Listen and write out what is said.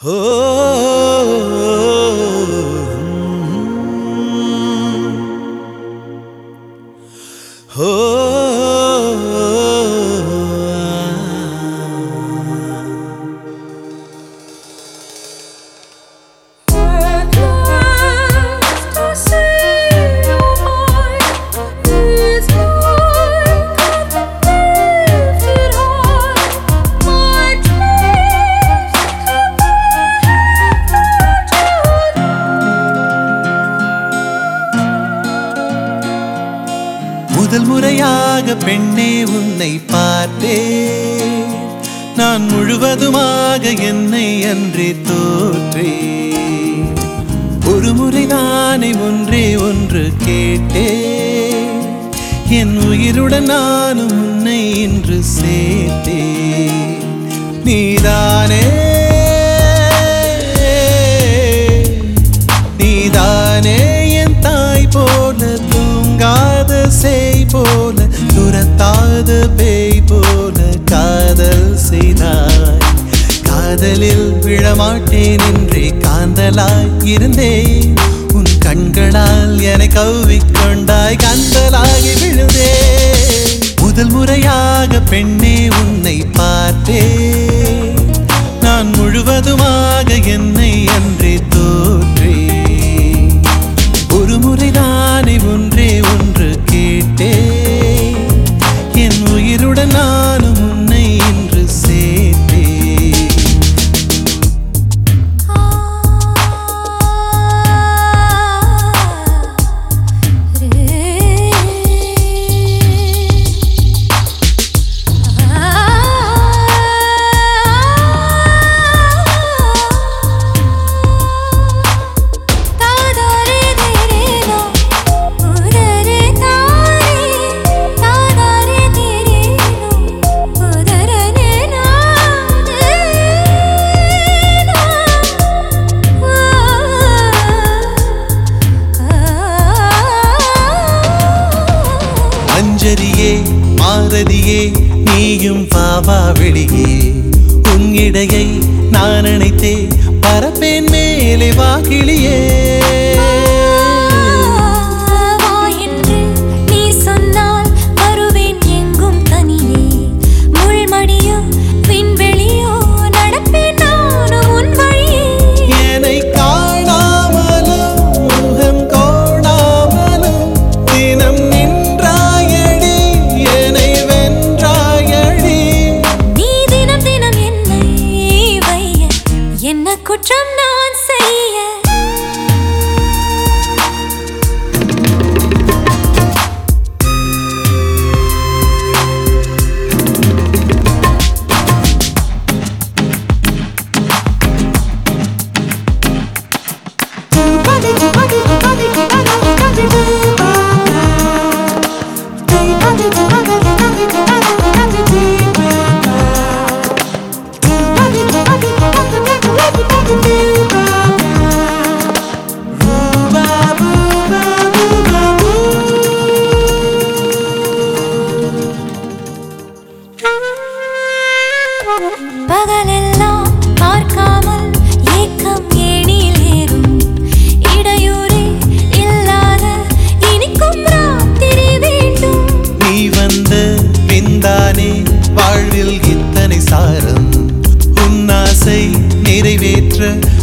ஓ ஓ முதல் முறையாக பெண்ணே உன்னை பார்த்தேன் நான் முழுவதுமாக என்னை அன்றே தோற்றேன் ஒரு முறைதானே ஒன்றே ஒன்று கேட்டேன் என் உயிருடன் நானும் உன்னை இன்று சேர்த்தேன் நீதானே நீதானே என் தாய் போல தூங்காத செய் போல துரத்தாத பேய் போல காதல் செய்தாய் காதலில் விழமாட்டேன் என்றே காந்தலாய் இருந்தேன் உன் கண்களால் என்னை கவ்விக்கொண்டாய் கந்தலாகி விழுந்தேன் முதல் முறையாக பெண்ணே உன்னை பார்த்தேன் நான் முழுவதுமாக என்னை அன்றே தோற்றேன் ஒரு முறைதானே ஒன்றே ஒன்று கேட்டேன் என் உயிருடன் நானும் உன்னை இன்று சேர்த்தேன் மஞ்சரியே மாரதியே நீயும் பாவா வெளியே உன் இடையை நான் அணைத்தே பரப்பேன் மேலே வாகிலியே என்று நீ சொன்னால் வருவேன் எங்கும் தனியே முள்மடியோ விண்வெளியோ நடப்பேன் நானும் உன் வழியே என்னை காணாமலும் முகம் கோணாமலும் தினம் நின்றாயடி என்னை வென்றாயடி நீ தினம் தினம் என்னை வைய என்ன குற்றம் நான் செய்ய பகலெல்லாம் பார்க்காமல் ஏக்கம் ஏணியில் ஏறும் இடையூறே இல்லாத இனிக்கும் ராத்திரி வேண்டும் நீ வந்த பின்தானே வாழ்வில் இத்தனை சாரம் உன் ஆசை நிறைவேற்ற